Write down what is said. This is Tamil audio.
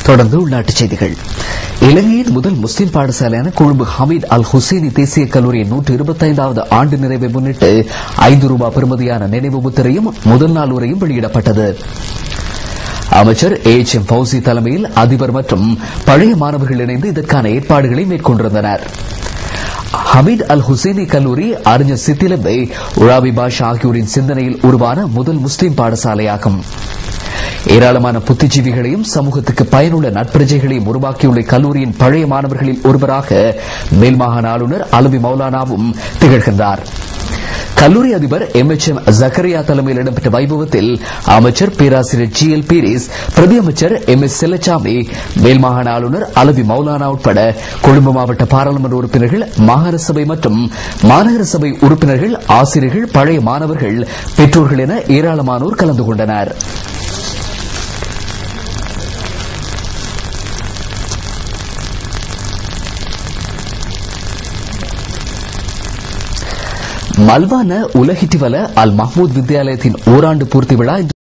தொடர்ந்து உள்நாட்டுச் செய்திகள் இலங்கையின் முதல் முஸ்லிம் பாடசாலையான கொழும்பு ஹமீத் அல் ஹுசேனி தேசிய கல்லூரியின் நூற்று இருபத்தைந்தாவது ஆண்டு நிறைவை முன்னிட்டு ஐந்து ரூபாய் பெறுமதியான நினைவு முத்திரையும் முதல் நாள் உரையும் வெளியிடப்பட்டது அமைச்சர் எச் எம் பௌசி தலைமையில் அதிபர் மற்றும் பழைய மாணவர்கள் இணைந்து இதற்கான ஏற்பாடுகளை மேற்கொண்டிருந்தனர் ஹமீத் அல் ஹுசேனி கல்லூரி அறிஞர் சித்திலம்பை உழாவி பாஷா ஆகியோரின் சிந்தனையில் உருவான முதல் முஸ்லிம் பாடசாலையாகும் ஏராளமான புத்திஜீவிகளையும் சமூகத்துக்கு பயனுள்ள நட்பிரஜைகளையும் உருவாக்கியுள்ள கல்லூரியின் பழைய மாணவர்களில் ஒருவராக மேல்மாகாண ஆளுநர் அலவி மௌலானாவும் திகழ்கின்றார் கல்லூரி அதிபர் எம் எச் எம் ஜக்கரியா தலைமையில் இடம்பெற்ற வைபவத்தில் அமைச்சர் பேராசிரியர் ஜி எல் பீரிஸ் பிரதி அமைச்சர் எம் எஸ் செல்லச்சாமி மேல்மாகாண ஆளுநர் அலவி மௌலானா உட்பட கொழும்பு மாவட்ட பாராளுமன்ற உறுப்பினர்கள் மாகாண சபை மற்றும் மாநகர சபை உறுப்பினர்கள் ஆசிரியர்கள் பழைய மாணவர்கள் பெற்றோர்கள் என ஏராளமானோர் கலந்து கொண்டனர் மல்வான உலகிட்டிவல அல் மஹ்மூத் வித்யாலயத்தின் ஓராண்டு பூர்த்தி விழா இன்று